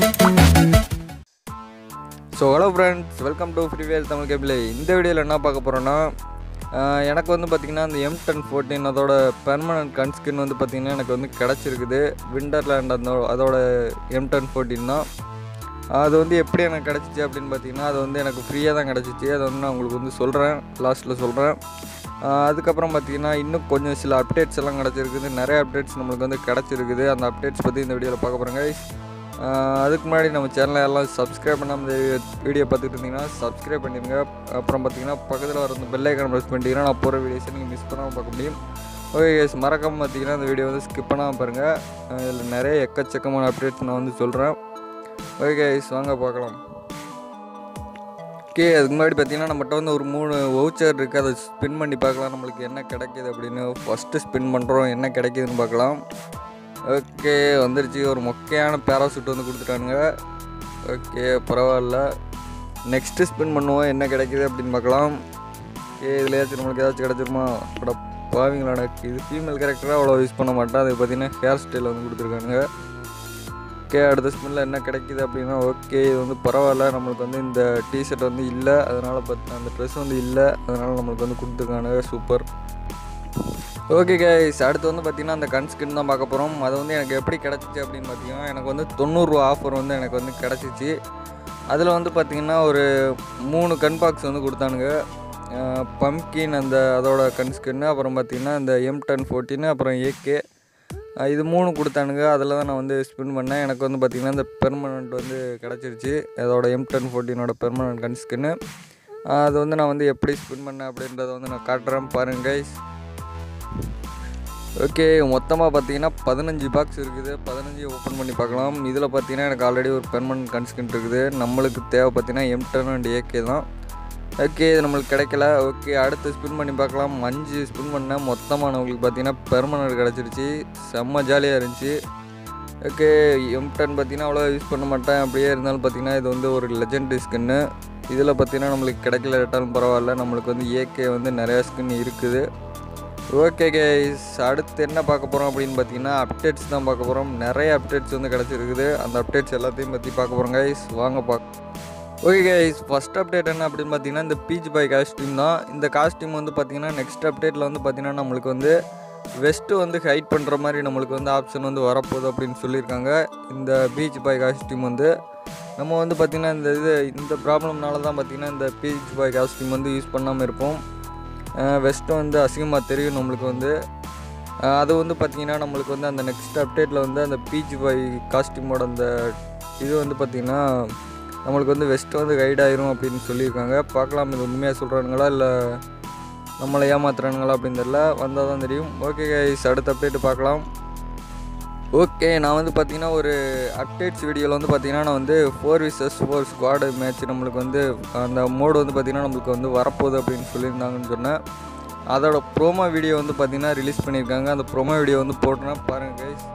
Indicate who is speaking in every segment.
Speaker 1: So hello friends welcome to ஃப்ரீவேல் தமிழ் கேபிள் இந்த வீடியோவில் என்ன பார்க்க போகிறோன்னா எனக்கு வந்து பார்த்திங்கன்னா அந்த எம் டென் ஃபோர்டீன் அதோட பெர்மனன்ட் கன்ஸ்கின் வந்து பார்த்திங்கன்னா எனக்கு வந்து கிடச்சிருக்குது விண்டர்லேண்ட் அந்த அதோட எம் டென் ஃபோர்டீன் தான் அது வந்து எப்படி எனக்கு கிடச்சிச்சு அப்படின்னு பார்த்தீங்கன்னா அது வந்து எனக்கு ஃப்ரீயாக தான் கிடச்சிச்சு அதை வந்து நான் உங்களுக்கு வந்து சொல்கிறேன் லாஸ்ட்டில் சொல்கிறேன் அதுக்கப்புறம் பார்த்தீங்கன்னா இன்னும் கொஞ்சம் சில அப்டேட்ஸ் எல்லாம் கிடச்சிருக்குது நிறைய அப்டேட்ஸ் நம்மளுக்கு வந்து கிடச்சிருக்குது அந்த அப்டேட்ஸ் பற்றி இந்த வீடியோவில் பார்க்க போகிறேங்க அதுக்கு முன்னாடி நம்ம சேனலை எல்லாம் சப்ஸ்கிரைப் பண்ணாமல் இந்த வீடியோ பார்த்துட்டு இருந்தீங்கன்னா சப்ஸ்கிரைப் பண்ணிடுங்க அப்புறம் பார்த்தீங்கன்னா பக்கத்தில் வர அந்த பெல் ஐக்கான் ப்ரெஸ் பண்ணிட்டீங்கன்னா நான் போகிற வீடியோஸை நீங்கள் மிஸ் பண்ணாமல் பார்க்க முடியும் ஓகே கேஸ் மறக்காமல் பார்த்தீங்கன்னா இந்த வீடியோ வந்து ஸ்கிப் பண்ணாமல் பாருங்கள் இதில் நிறைய எக்கச்சக்கமான அப்டேட்ஸ் நான் வந்து சொல்கிறேன் ஓகே கைஸ் வாங்க பார்க்கலாம் ஓகே அதுக்கு முன்னாடி பார்த்தீங்கன்னா நம்மகிட்ட வந்து ஒரு மூணு வவுச்சர் இருக்குது அதை ஸ்பின் பண்ணி பார்க்கலாம் நம்மளுக்கு என்ன கிடைக்கிது அப்படின்னு ஃபஸ்ட்டு ஸ்பின் பண்ணுறோம் என்ன கிடைக்கிதுன்னு பார்க்கலாம் ஓகே வந்துருச்சு ஒரு மொக்கையான பேராசூட் வந்து கொடுத்துட்டானுங்க ஓகே பரவாயில்ல நெக்ஸ்ட்டு ஸ்பின் பண்ணுவோம் என்ன கிடைக்கிது அப்படின்னு பார்க்கலாம் ஓகே இதில் ஏதாச்சும் நம்மளுக்கு ஏதாச்சும் கிடச்சிருமா பட பாவிங்களான இது ஃபீமேல் கேரக்டராக அவ்வளோ யூஸ் பண்ண மாட்டேன் அது பார்த்தீங்கன்னா ஹேர் ஸ்டைல் வந்து கொடுத்துருக்கானுங்க ஓகே அடுத்த ஸ்மெல்லில் என்ன கிடைக்கிது அப்படின்னா ஓகே இது வந்து பரவாயில்ல நம்மளுக்கு வந்து இந்த டிஷர்ட் வந்து இல்லை அதனால் பார்த்து அந்த ட்ரெஸ் வந்து இல்லை அதனால் நம்மளுக்கு வந்து கொடுத்துருக்கானுங்க சூப்பர் ஓகே கைஸ் அடுத்து வந்து பார்த்திங்கன்னா அந்த கன் ஸ்கின் தான் பார்க்க போகிறோம் அது வந்து எனக்கு எப்படி கிடச்சிச்சு அப்படின்னு பார்த்தீங்கன்னா எனக்கு வந்து தொண்ணூறுரூவா ஆஃபர் வந்து எனக்கு வந்து கிடச்சிச்சு அதில் வந்து பார்த்திங்கன்னா ஒரு மூணு கன் பாக்ஸ் வந்து கொடுத்தானுங்க பம்கின் அந்த அதோட கன் ஸ்கின்னு அப்புறம் பார்த்திங்கன்னா இந்த எம் டென் ஃபோர்டீனு அப்புறம் ஏகே இது மூணு கொடுத்தானுங்க அதில் தான் நான் வந்து ஸ்பின் பண்ணேன் எனக்கு வந்து பார்த்திங்கன்னா இந்த பெர்மனண்ட் வந்து கிடச்சிருச்சு அதோட எம் டென் ஃபோர்டீனோட பெர்மனண்ட் கன் ஸ்கின்னு அது வந்து நான் வந்து எப்படி ஸ்பின் பண்ணேன் அப்படின்றத வந்து நான் காட்டுறேன் பாருங்க கைஸ் ஓகே மொத்தமாக பார்த்தீங்கன்னா பதினஞ்சு பாக்ஸ் இருக்குது பதினஞ்சு ஓப்பன் பண்ணி பார்க்கலாம் இதில் பார்த்தீங்கன்னா எனக்கு ஆல்ரெடி ஒரு பெர்மனன்ட் கன்ஸ்கின் இருக்குது நம்மளுக்கு தேவை பார்த்தீங்கன்னா எம் டென் அண்ட் ஏகே தான் ஓகே இது நம்மளுக்கு கிடைக்கல ஓகே அடுத்து ஸ்பின் பண்ணி பார்க்கலாம் அஞ்சு ஸ்பின் பண்ணேன் மொத்தமாக நம்மளுக்கு பார்த்தீங்கன்னா பெர்மனன்ட் கிடச்சிருச்சு செம்ம ஜாலியாக இருந்துச்சு ஓகே எம் டென் பார்த்தீங்கன்னா அவ்வளோ யூஸ் பண்ண மாட்டேன் அப்படியே இருந்தாலும் பார்த்தீங்கன்னா இது வந்து ஒரு லெஜெண்ட் ஸ்கின்னு இதில் பார்த்தீங்கன்னா நம்மளுக்கு கிடைக்கல ரெட்டாலும் பரவாயில்ல நம்மளுக்கு வந்து ஏகே வந்து நிறையா ஸ்கின் இருக்குது ஓகே கைஸ் அடுத்து என்ன பார்க்க போகிறோம் அப்படின்னு பார்த்தீங்கன்னா அப்டேட்ஸ் தான் பார்க்க போகிறோம் நிறைய அப்டேட்ஸ் வந்து கிடச்சிருக்குது அந்த அப்டேட்ஸ் எல்லாத்தையும் பற்றி பார்க்க போகிறோம் கைஸ் வாங்க பார்க்க ஓகே கைஸ் ஃபஸ்ட் அப்டேட் என்ன அப்படின்னு பார்த்தீங்கன்னா இந்த பீச் பாய் காஸ்டியூம் தான் இந்த காஸ்டியூம் வந்து பார்த்தீங்கன்னா நெக்ஸ்ட் அப்டேட்டில் வந்து பார்த்தீங்கன்னா நம்மளுக்கு வந்து வெஸ்ட்டு வந்து ஹைட் பண்ணுற மாதிரி நம்மளுக்கு வந்து ஆப்ஷன் வந்து வரப்போகுது அப்படின்னு சொல்லியிருக்காங்க இந்த பீச் பாய் காஸ்டியூம் வந்து நம்ம வந்து பார்த்திங்கன்னா இந்த இது இந்த ப்ராப்ளம்னால தான் பார்த்திங்கன்னா இந்த பீச் பாய் காஸ்டியூம் வந்து யூஸ் பண்ணாமல் இருப்போம் வெஸ்ட்டு வந்து அசிங்கமாக தெரியும் நம்மளுக்கு வந்து அது வந்து பார்த்திங்கன்னா நம்மளுக்கு வந்து அந்த நெக்ஸ்ட் அப்டேட்டில் வந்து அந்த பீச் பாய் காஸ்டியூமோட அந்த இது வந்து பார்த்திங்கன்னா நம்மளுக்கு வந்து வெஸ்ட்டு வந்து கைட் ஆயிரும் அப்படின்னு சொல்லியிருக்காங்க பார்க்கலாம் இது உண்மையாக சொல்கிறானுங்களா இல்லை நம்மளை ஏமாத்துறானுங்களா அப்படின்னு தெரியல வந்தால் தான் தெரியும் ஓகே கைஸ் அடுத்த அப்டேட்டு பார்க்கலாம் ஓகே நான் வந்து பார்த்தீங்கன்னா ஒரு அப்டேட்ஸ் வீடியோவில் வந்து பார்த்தீங்கன்னா நான் வந்து four versus four squad match நம்மளுக்கு வந்து அந்த மோடு வந்து பார்த்திங்கன்னா நம்மளுக்கு வந்து வரப்போகுது அப்படின்னு சொல்லியிருந்தாங்கன்னு சொன்னேன் அதோட ப்ரோமோ வீடியோ வந்து பார்த்திங்கன்னா ரிலீஸ் பண்ணியிருக்காங்க அந்த ப்ரோமோ வீடியோ வந்து போட்டேன்னா பாருங்கள் கைஸ்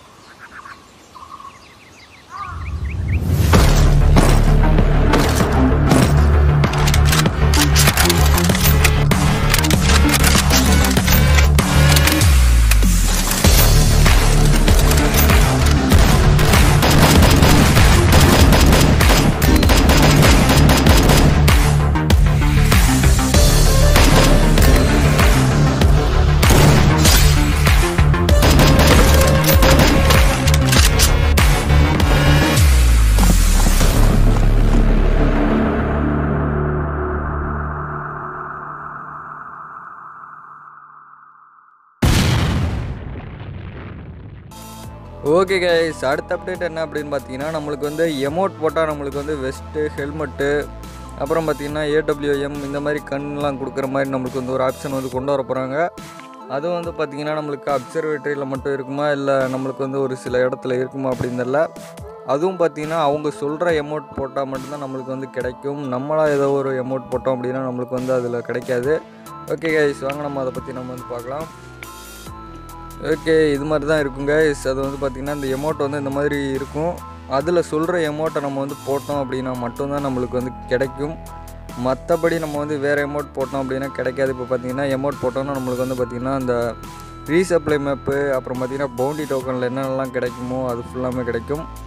Speaker 1: ஓகே கைஸ் அடுத்த அப்டேட் என்ன அப்படின்னு பார்த்தீங்கன்னா நம்மளுக்கு வந்து எமௌண்ட் போட்டால் நம்மளுக்கு வந்து வெஸ்ட்டு ஹெல்மெட்டு அப்புறம் பார்த்தீங்கன்னா ஏடபிள்யூஎம் இந்த மாதிரி கண்லாம் கொடுக்குற மாதிரி நம்மளுக்கு வந்து ஒரு ஆப்ஷன் வந்து கொண்டு வர போகிறாங்க அதுவும் வந்து பார்த்திங்கன்னா நம்மளுக்கு அப்சர்வேட்டரியில் மட்டும் இருக்குமா இல்லை நம்மளுக்கு வந்து ஒரு சில இடத்துல இருக்குமா அப்படின்னு தெரியல அதுவும் பார்த்திங்கன்னா அவங்க சொல்கிற எமௌண்ட் போட்டால் மட்டும்தான் நம்மளுக்கு வந்து கிடைக்கும் நம்மளாக ஏதோ ஒரு எமௌண்ட் போட்டோம் அப்படின்னா நம்மளுக்கு வந்து அதில் கிடைக்காது ஓகே கைஸ் வாங்க நம்ம அதை பற்றி நம்ம வந்து பார்க்கலாம் ஓகே இது மாதிரி தான் இருக்குங்க இஸ் அது வந்து பார்த்திங்கன்னா இந்த எமௌண்ட் வந்து இந்த மாதிரி இருக்கும் அதில் சொல்கிற எமௌண்ட்டை நம்ம வந்து போட்டோம் அப்படின்னா மட்டும்தான் நம்மளுக்கு வந்து கிடைக்கும் மற்றபடி நம்ம வந்து வேறு எமௌண்ட் போட்டோம் அப்படின்னா கிடைக்காது இப்போ பார்த்தீங்கன்னா எமௌண்ட் போட்டோம்னா நம்மளுக்கு வந்து பார்த்திங்கன்னா அந்த ரீசப்ளை மேப்பு அப்புறம் பார்த்திங்கன்னா பவுண்டி டோக்கனில் என்னென்னலாம் கிடைக்குமோ அது ஃபுல்லாமே கிடைக்கும்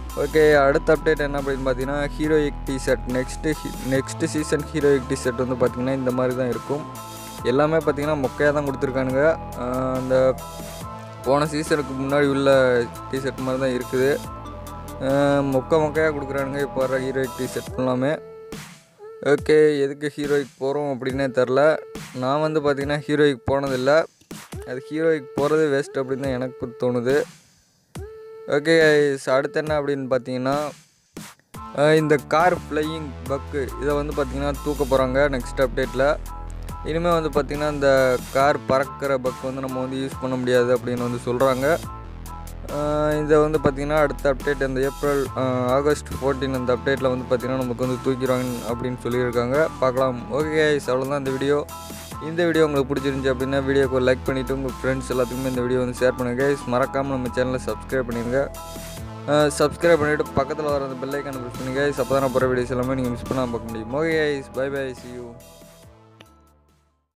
Speaker 1: ஓகே அடுத்த அப்டேட் என்ன அப்படின்னு பார்த்தீங்கன்னா heroic T shirt next next season heroic T shirt வந்து பார்த்திங்கன்னா இந்த மாதிரி தான் இருக்கும் எல்லாமே பார்த்திங்கன்னா மொக்கையாக தான் கொடுத்துருக்கானுங்க ஆஹ் அந்த போன சீசனுக்கு முன்னாடி உள்ள டிஷர்ட் மாதிரி தான் இருக்குது ஆஹ் மொக்க மொக்கையாக கொடுக்குறானுங்க இப்போ வர ஹீரோயிக் டிஷர்ட் எல்லாமே ஓகே எதுக்கு ஹீரோயிக் போகிறோம் அப்படின்னே தெரில நான் வந்து பார்த்திங்கன்னா ஹீரோயிக் போனதில்லை அது ஹீரோயிக் போகிறது வேஸ்ட் அப்படின்னு தான் எனக்கு தோணுது ஓகே அடுத்து என்ன அப்படின்னு பார்த்தீங்கன்னா அஹ் இந்த கார் ஃப்ளையிங் பக்கு இதை வந்து பார்த்திங்கன்னா தூக்க போகிறாங்க நெக்ஸ்ட் அப்டேட்டில் இனிமேல் வந்து பார்த்திங்கன்னா இந்த கார் பறக்கிற பக் வந்து நம்ம வந்து யூஸ் பண்ண முடியாது அப்படின்னு வந்து சொல்கிறாங்க இதை வந்து பார்த்திங்கன்னா அடுத்த அப்டேட் இந்த ஏப்ரல் அஹ் ஆகஸ்ட் ஃபோர்டீன் அந்த அப்டேட்டில் வந்து பார்த்திங்கன்னா நமக்கு வந்து தூக்கிடுவாங்க அப்படின்னு சொல்லியிருக்காங்க பார்க்கலாம் ஓகே அவ்வளோதான் இந்த வீடியோ இந்த வீடியோ உங்களுக்கு பிடிச்சிருந்துச்சி அப்படின்னா வீடியோக்கு லைக் பண்ணிவிட்டு உங்கள் ஃப்ரெண்ட்ஸ் எல்லாத்துக்குமே இந்த வீடியோ வந்து ஷேர் பண்ணுங்கள் guys. மறக்காமல் நம்ம சேனலை சப்ஸ்கிரைப் பண்ணிடுங்க சப்ஸ்கிரைப் பண்ணிவிட்டு பக்கத்தில் வர அந்த பெல்லைக்கான ப்ரெஸ் பண்ணுங்க அப்போ தான் நான் போகிற வீடியோஸ் எல்லாமே நீங்கள் மிஸ் பண்ணாமல் பார்க்க முடியும் okay bye bye see you